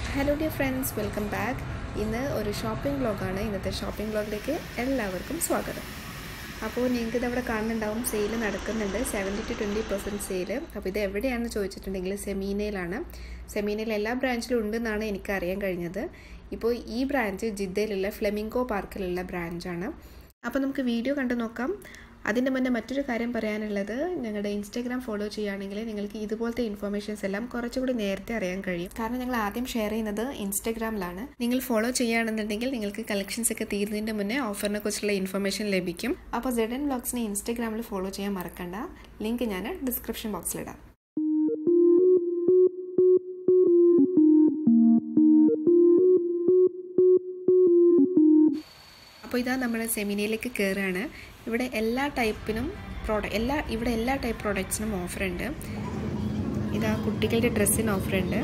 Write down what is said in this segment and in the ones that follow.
hello dear friends welcome back ഇന്ന് ഒരു shopping വ്ളോഗാണ് ഇന്നത്തെ ഷോപ്പിംഗ് വ്ളോഗിലേക്ക് എല്ലാവർക്കും സ്വാഗതം അപ്പോൾ നിങ്ങൾക്ക് ഇതവിടെ കാണുന്നുണ്ടാവും സെയിൽ നടക്കുന്നുണ്ട് seventy to twenty percent sale അപ്പോൾ ഇത് എവിടെയാണെന്ന് ചോദിച്ചിട്ടുണ്ടെങ്കിൽ സെമീനയിലാണ് സെമീനയിൽ എല്ലാ ബ്രാഞ്ചിലും ഉണ്ടെന്നാണ് എനിക്ക് അറിയാൻ കഴിഞ്ഞത് ഇപ്പോൾ ഈ ബ്രാഞ്ച് ജിദ്ദയിലുള്ള ഫ്ലെമിംഗോ പാർക്കിലുള്ള ബ്രാഞ്ചാണ് അപ്പോൾ നമുക്ക് വീഡിയോ കണ്ടു നോക്കാം അതിൻ്റെ മുന്നേ മറ്റൊരു കാര്യം പറയാനുള്ളത് ഞങ്ങളുടെ ഇൻസ്റ്റാഗ്രാം ഫോളോ ചെയ്യുകയാണെങ്കിൽ നിങ്ങൾക്ക് ഇതുപോലത്തെ ഇൻഫർമേഷൻസ് എല്ലാം കുറച്ചുകൂടി നേരത്തെ അറിയാൻ കഴിയും കാരണം ഞങ്ങൾ ആദ്യം ഷെയർ ചെയ്യുന്നത് ഇൻസ്റ്റാഗ്രാമിലാണ് നിങ്ങൾ ഫോളോ ചെയ്യുകയാണെന്നുണ്ടെങ്കിൽ നിങ്ങൾക്ക് കളക്ഷൻസ് ഒക്കെ തീരുന്നതിൻ്റെ മുന്നേ ഓഫറിനെ കുറിച്ചുള്ള ഇൻഫർമേഷൻ ലഭിക്കും അപ്പോൾ സെഡ് എൻ ബ്ലോഗ്സിനെ ഇൻസ്റ്റാഗ്രാമിൽ ഫോളോ ചെയ്യാൻ മറക്കണ്ട ലിങ്ക് ഞാൻ ഡിസ്ക്രിപ്ഷൻ ബോക്സിലിടാം അപ്പോൾ ഇതാ നമ്മൾ സെമിനയിലേക്ക് കയറുകയാണ് ഇവിടെ എല്ലാ ടൈപ്പിനും പ്രോഡക്റ്റ് എല്ലാ ഇവിടെ എല്ലാ ടൈപ്പ് പ്രോഡക്റ്റ്സിനും ഓഫറുണ്ട് ഇതാ കുട്ടികളുടെ ഡ്രസ്സിന് ഓഫറുണ്ട്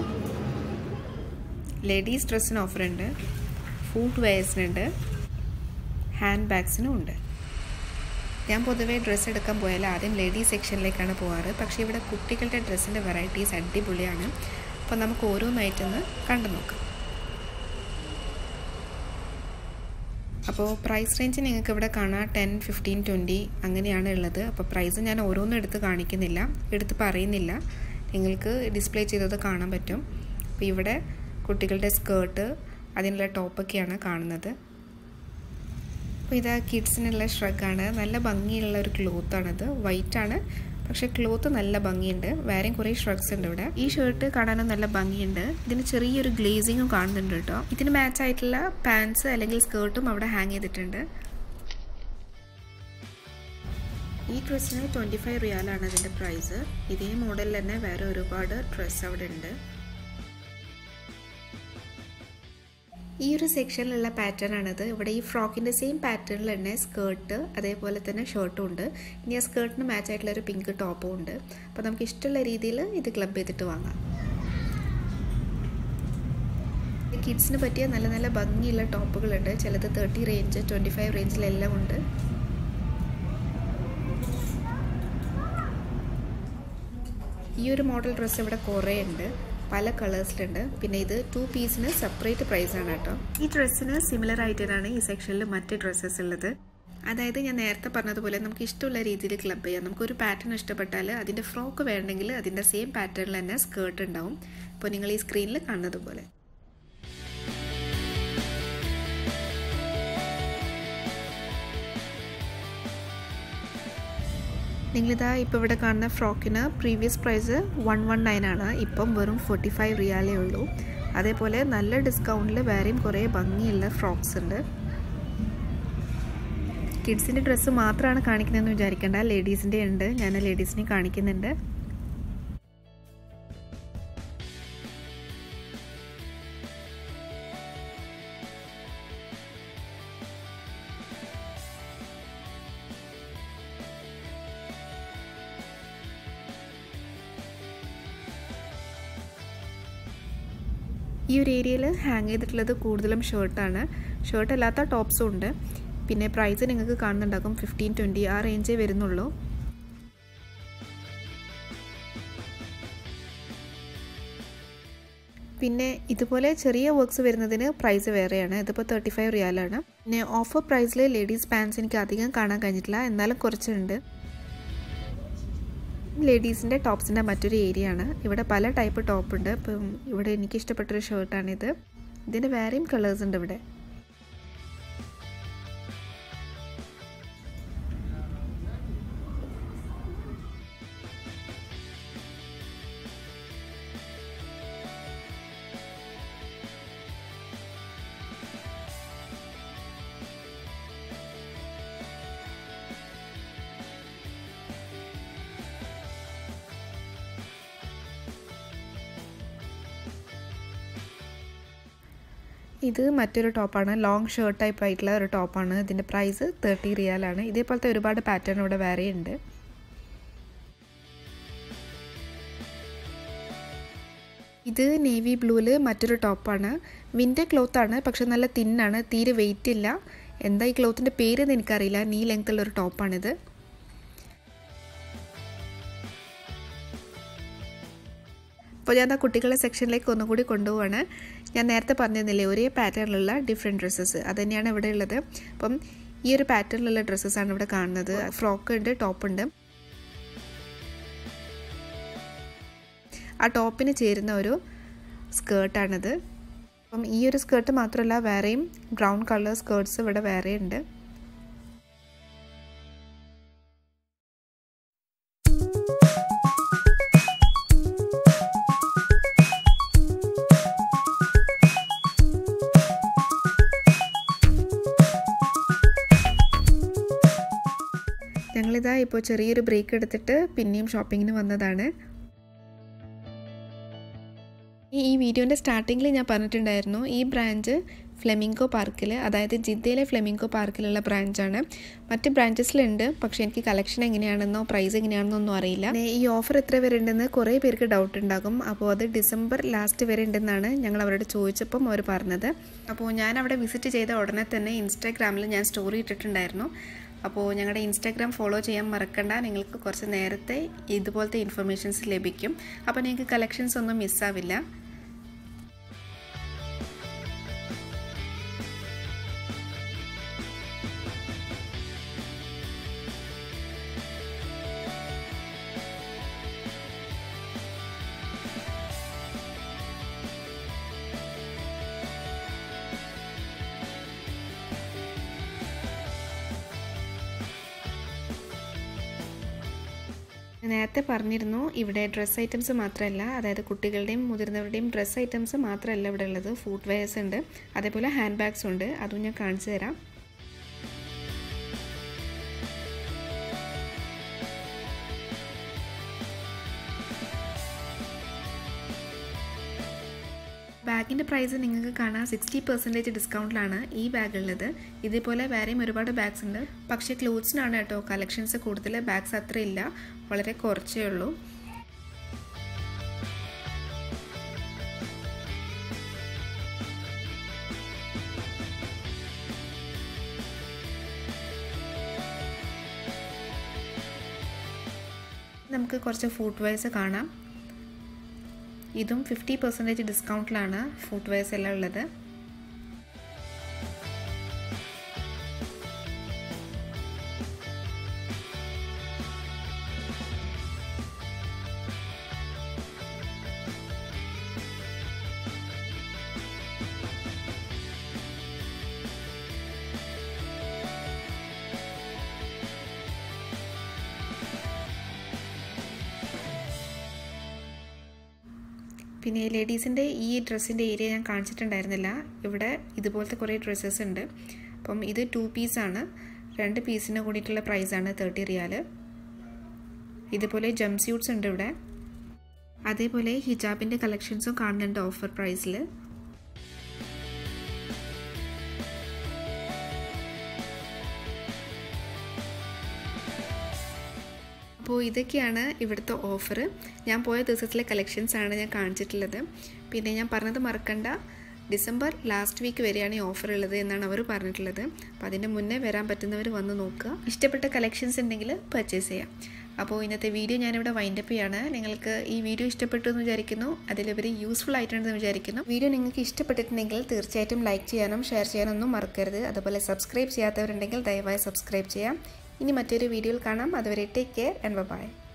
ലേഡീസ് ഡ്രസ്സിന് ഓഫറുണ്ട് ഫുഡ് വെയർസിനുണ്ട് ഹാൻഡ് ബാഗ്സിനും ഉണ്ട് ഞാൻ പൊതുവേ ഡ്രസ്സ് എടുക്കാൻ പോയാൽ ആദ്യം ലേഡീസ് സെക്ഷനിലേക്കാണ് പോകാറ് പക്ഷേ ഇവിടെ കുട്ടികളുടെ ഡ്രസ്സിൻ്റെ വെറൈറ്റീസ് അടിപൊളിയാണ് അപ്പോൾ നമുക്ക് ഓരോന്നായിട്ടൊന്ന് കണ്ടു നോക്കാം അപ്പോൾ പ്രൈസ് റേഞ്ച് നിങ്ങൾക്ക് ഇവിടെ കാണാം ടെൻ ഫിഫ്റ്റീൻ ട്വൻറ്റി അങ്ങനെയാണ് ഉള്ളത് അപ്പോൾ പ്രൈസ് ഞാൻ ഓരോന്നും എടുത്ത് കാണിക്കുന്നില്ല എടുത്ത് പറയുന്നില്ല നിങ്ങൾക്ക് ഡിസ്പ്ലേ ചെയ്തത് കാണാൻ പറ്റും അപ്പോൾ ഇവിടെ കുട്ടികളുടെ സ്കേർട്ട് അതിനുള്ള ടോപ്പൊക്കെയാണ് കാണുന്നത് അപ്പോൾ ഇത് കിഡ്സിനുള്ള ഷ്രഗാണ് നല്ല ഭംഗിയുള്ള ഒരു ക്ലോത്താണിത് വൈറ്റാണ് പക്ഷേ ക്ലോത്ത് നല്ല ഭംഗിയുണ്ട് വേറെയും കുറേ ഷ്രഗ്സ് ഉണ്ട് ഇവിടെ ഈ ഷർട്ട് കാണാനും നല്ല ഭംഗിയുണ്ട് ഇതിന് ചെറിയൊരു ഗ്ലേസിങ്ങും കാണുന്നുണ്ട് കേട്ടോ ഇതിന് മാച്ച് ആയിട്ടുള്ള പാൻസ് അല്ലെങ്കിൽ സ്കേർട്ടും അവിടെ ഹാങ് ചെയ്തിട്ടുണ്ട് ഈ ഡ്രസ്സിന് ട്വൻറ്റി ഫൈവ് റിയാലാണ് അതിൻ്റെ പ്രൈസ് ഇതേ മോഡലിൽ തന്നെ വേറെ ഒരുപാട് ഡ്രസ്സ് അവിടെ ഉണ്ട് ഈ ഒരു സെക്ഷനിലുള്ള പാറ്റേൺ ആണിത് ഇവിടെ ഈ ഫ്രോക്കിൻ്റെ സെയിം പാറ്റേണിൽ തന്നെ സ്കേർട്ട് അതേപോലെ തന്നെ ഷർട്ടും ഉണ്ട് ഇനി ആ സ്കേർട്ടിന് മാച്ച് ആയിട്ടുള്ള ഒരു പിങ്ക് ടോപ്പും ഉണ്ട് അപ്പോൾ നമുക്ക് ഇഷ്ടമുള്ള രീതിയിൽ ഇത് ക്ലബ് ചെയ്തിട്ട് വാങ്ങാം കിഡ്സിന് പറ്റിയ നല്ല നല്ല ഭംഗിയുള്ള ടോപ്പുകളുണ്ട് ചിലത് തേർട്ടി റേഞ്ച് ട്വൻറ്റി ഫൈവ് റേഞ്ചിലെല്ലാം ഉണ്ട് ഈ ഒരു മോഡൽ ഡ്രസ്സ് ഇവിടെ കുറേ ഉണ്ട് പല കളേഴ്സിലുണ്ട് പിന്നെ ഇത് ടു പീസിന് സെപ്പറേറ്റ് പ്രൈസാണ് കേട്ടോ ഈ ഡ്രസ്സിന് സിമിലർ ആയിട്ടാണ് ഈ സെക്ഷനിൽ മറ്റ് ഡ്രസ്സസ് ഉള്ളത് അതായത് ഞാൻ നേരത്തെ പറഞ്ഞതുപോലെ നമുക്ക് ഇഷ്ടമുള്ള രീതിയിൽ ക്ലബ് ചെയ്യാം നമുക്കൊരു പാറ്റേൺ ഇഷ്ടപ്പെട്ടാൽ അതിൻ്റെ ഫ്രോക്ക് വേണമെങ്കിൽ അതിൻ്റെ സെയിം പാറ്റേണിൽ തന്നെ സ്കേർട്ട് ഉണ്ടാവും ഇപ്പോൾ നിങ്ങൾ ഈ സ്ക്രീനിൽ കാണുന്നത് പോലെ നിങ്ങളിതാ ഇപ്പോൾ ഇവിടെ കാണുന്ന ഫ്രോക്കിന് previous price one one nine ആണ് ഇപ്പം വെറും ഫോർട്ടി ഫൈവ് റിയാലേ ഉള്ളൂ അതേപോലെ നല്ല ഡിസ്കൗണ്ടിൽ വേറെയും കുറേ ഭംഗിയുള്ള ഫ്രോക്സ് ഉണ്ട് കിഡ്സിൻ്റെ ഡ്രസ്സ് മാത്രമാണ് കാണിക്കുന്നതെന്ന് വിചാരിക്കേണ്ട ലേഡീസിൻ്റെ ഉണ്ട് ഞാൻ ലേഡീസിനെ കാണിക്കുന്നുണ്ട് ഈ ഒരു ഏരിയയിൽ ഹാങ് ചെയ്തിട്ടുള്ളത് കൂടുതലും ഷർട്ടാണ് ഷർട്ട് അല്ലാത്ത ടോപ്സും ഉണ്ട് പിന്നെ പ്രൈസ് നിങ്ങൾക്ക് കാണുന്നുണ്ടാകും ഫിഫ്റ്റീൻ ട്വൻറ്റി ആ റേഞ്ചേ വരുന്നുള്ളൂ പിന്നെ ഇതുപോലെ ചെറിയ വർക്ക്സ് വരുന്നതിന് പ്രൈസ് വേറെയാണ് ഇതിപ്പോൾ തേർട്ടി ഫൈവ് റിയാലാണ് പിന്നെ ഓഫർ പ്രൈസിൽ ലേഡീസ് പാൻസ് എനിക്ക് അധികം കാണാൻ കഴിഞ്ഞിട്ടില്ല എന്നാലും കുറച്ചുണ്ട് ലേഡീസിൻ്റെ ടോപ്സിൻ്റെ മറ്റൊരു ഏരിയ ആണ് ഇവിടെ പല ടൈപ്പ് ടോപ്പ് ഉണ്ട് ഇപ്പം ഇവിടെ എനിക്ക് ഇഷ്ടപ്പെട്ടൊരു ഷർട്ടാണിത് ഇതിന് വേറെയും കളേഴ്സ് ഉണ്ട് ഇവിടെ ഇത് മറ്റൊരു ടോപ്പാണ് ലോങ് ഷർട്ട് ടൈപ്പ് ആയിട്ടുള്ള ഒരു ടോപ്പാണ് ഇതിൻ്റെ പ്രൈസ് തേർട്ടി റിയാലാണ് ഇതേപോലത്തെ ഒരുപാട് പാറ്റേൺ ഇവിടെ വേറെ ഉണ്ട് ഇത് നേവി ബ്ലൂവിൽ മറ്റൊരു ടോപ്പാണ് വിൻ്റർ ക്ലോത്താണ് പക്ഷെ നല്ല തിന്നാണ് തീരെ വെയിറ്റ് ഇല്ല എന്താ ഈ ക്ലോത്തിൻ്റെ പേരെന്ന് എനിക്കറിയില്ല നീ ലെങ്ത്തുള്ള ഒരു ടോപ്പാണിത് അപ്പോൾ ഞാൻ ആ കുട്ടികളുടെ സെക്ഷനിലേക്ക് ഒന്നുകൂടി കൊണ്ടുപോവാണ് ഞാൻ നേരത്തെ പറഞ്ഞിരുന്നില്ലേ ഒരേ പാറ്റേണിലുള്ള ഡിഫറെൻറ്റ് ഡ്രസ്സസ് അത് തന്നെയാണ് ഇവിടെ ഉള്ളത് അപ്പം ഈ ഒരു പാറ്റേണിലുള്ള ഡ്രസ്സസ്സാണ് ഇവിടെ കാണുന്നത് ഫ്രോക്ക് ഉണ്ട് ടോപ്പ് ഉണ്ട് ആ ടോപ്പിന് ചേരുന്ന ഒരു സ്കേർട്ടാണിത് അപ്പം ഈ ഒരു സ്കേർട്ട് മാത്രമല്ല വേറെയും ബ്രൗൺ കളർ സ്കേർട്ട്സ് ഇവിടെ വേറെ ഉണ്ട് ഞങ്ങളിതാ ഇപ്പോൾ ചെറിയൊരു ബ്രേക്ക് എടുത്തിട്ട് പിന്നെയും ഷോപ്പിങ്ങിന് വന്നതാണ് ഈ വീഡിയോൻ്റെ സ്റ്റാർട്ടിങ്ങിൽ ഞാൻ പറഞ്ഞിട്ടുണ്ടായിരുന്നു ഈ ബ്രാഞ്ച് ഫ്ലെമിംഗോ പാർക്കിൽ അതായത് ജിദ്ദയിലെ ഫ്ലെമിംഗോ പാർക്കിലുള്ള ബ്രാഞ്ചാണ് മറ്റ് ബ്രാഞ്ചസിലുണ്ട് പക്ഷേ എനിക്ക് കളക്ഷൻ എങ്ങനെയാണെന്നോ പ്രൈസ് എങ്ങനെയാണെന്നോ ഒന്നും അറിയില്ല ഈ ഓഫർ എത്ര വരെ ഉണ്ടെന്ന് കുറേ പേർക്ക് ഡൗട്ട് ഉണ്ടാകും അപ്പോൾ അത് ഡിസംബർ ലാസ്റ്റ് വരെ ഉണ്ടെന്നാണ് ഞങ്ങൾ അവരോട് ചോദിച്ചപ്പം അവർ പറഞ്ഞത് അപ്പോൾ ഞാൻ അവിടെ വിസിറ്റ് ചെയ്ത ഉടനെ തന്നെ ഇൻസ്റ്റാഗ്രാമിൽ ഞാൻ സ്റ്റോറി ഇട്ടിട്ടുണ്ടായിരുന്നു അപ്പോൾ ഞങ്ങളുടെ ഇൻസ്റ്റാഗ്രാം ഫോളോ ചെയ്യാൻ മറക്കണ്ട നിങ്ങൾക്ക് കുറച്ച് നേരത്തെ ഇതുപോലത്തെ ഇൻഫർമേഷൻസ് ലഭിക്കും അപ്പോൾ നിങ്ങൾക്ക് കളക്ഷൻസ് ഒന്നും മിസ്സാവില്ല നേരത്തെ പറഞ്ഞിരുന്നു ഇവിടെ ഡ്രസ്സ് ഐറ്റംസ് മാത്രമല്ല അതായത് കുട്ടികളുടെയും മുതിർന്നവരുടെയും ഡ്രസ്സ് ഐറ്റംസ് മാത്രമല്ല ഇവിടെ ഉള്ളത് ഫുഡ് വെയർസ് ഉണ്ട് അതേപോലെ ഹാൻഡ് ബാഗ്സ് ഉണ്ട് അതും ഞാൻ കാണിച്ചു തരാം ബാഗിൻ്റെ പ്രൈസ് നിങ്ങൾക്ക് കാണാം സിക്സ്റ്റി പെർസെൻറ്റേജ് ഡിസ്കൗണ്ടിലാണ് ഈ ബാഗ് ഉള്ളത് ഇതേപോലെ വേറെയും ഒരുപാട് ബാഗ്സ് ഉണ്ട് പക്ഷേ ക്ലോത്ത്സിനാണ് കേട്ടോ കളക്ഷൻസ് കൂടുതൽ ബാഗ്സ് അത്ര ഇല്ല വളരെ കുറച്ചേ ഉള്ളൂ നമുക്ക് കുറച്ച് ഫുഡ് വെയർസ് കാണാം ഇതും ഫിഫ്റ്റി പെർസെൻറ്റേജ് ഡിസ്കൗണ്ടിലാണ് ഫുഡ് വെയർസ് എല്ലാം ഉള്ളത് പിന്നെ ലേഡീസിൻ്റെ ഈ ഡ്രസ്സിൻ്റെ ഏരിയ ഞാൻ കാണിച്ചിട്ടുണ്ടായിരുന്നില്ല ഇവിടെ ഇതുപോലത്തെ കുറേ ഡ്രസ്സസ് ഉണ്ട് അപ്പം ഇത് ടു പീസാണ് രണ്ട് പീസിന് കൂടിയിട്ടുള്ള പ്രൈസാണ് തേർട്ടി റിയാൽ ഇതുപോലെ ജംപ് സ്യൂട്ട്സ് ഉണ്ട് ഇവിടെ അതേപോലെ ഹിജാബിൻ്റെ കളക്ഷൻസും കാണുന്നുണ്ട് ഓഫർ പ്രൈസിൽ അപ്പോൾ ഇതൊക്കെയാണ് ഇവിടുത്തെ ഓഫർ ഞാൻ പോയ ദിവസത്തിലെ കളക്ഷൻസ് ആണ് ഞാൻ കാണിച്ചിട്ടുള്ളത് പിന്നെ ഞാൻ പറഞ്ഞത് മറക്കണ്ട ഡിസംബർ ലാസ്റ്റ് വീക്ക് വരെയാണ് ഈ ഓഫർ ഉള്ളത് എന്നാണ് അവർ പറഞ്ഞിട്ടുള്ളത് അപ്പോൾ അതിൻ്റെ മുന്നേ വരാൻ പറ്റുന്നവർ വന്ന് നോക്കുക ഇഷ്ടപ്പെട്ട കളക്ഷൻസ് ഉണ്ടെങ്കിൽ പർച്ചേസ് ചെയ്യാം അപ്പോൾ ഇന്നത്തെ വീഡിയോ ഞാനിവിടെ വൈൻഡപ്പ് ചെയ്യാണ് നിങ്ങൾക്ക് ഈ വീഡിയോ ഇഷ്ടപ്പെട്ടു എന്ന് വിചാരിക്കുന്നു അതിലുപരി യൂസ്ഫുൾ ആയിട്ടുണ്ടെന്ന് വിചാരിക്കുന്നു വീഡിയോ നിങ്ങൾക്ക് ഇഷ്ടപ്പെട്ടിട്ടുണ്ടെങ്കിൽ തീർച്ചയായിട്ടും ലൈക്ക് ചെയ്യാനും ഷെയർ ചെയ്യാനൊന്നും മറക്കരുത് അതുപോലെ സബ്സ്ക്രൈബ് ചെയ്യാത്തവരുണ്ടെങ്കിൽ ദയവായി സബ്സ്ക്രൈബ് ചെയ്യാം ഇനി മറ്റൊരു വീഡിയോയിൽ കാണാം അതുവരെ ടേക്ക് കെയർ ആൻഡ് ബൈ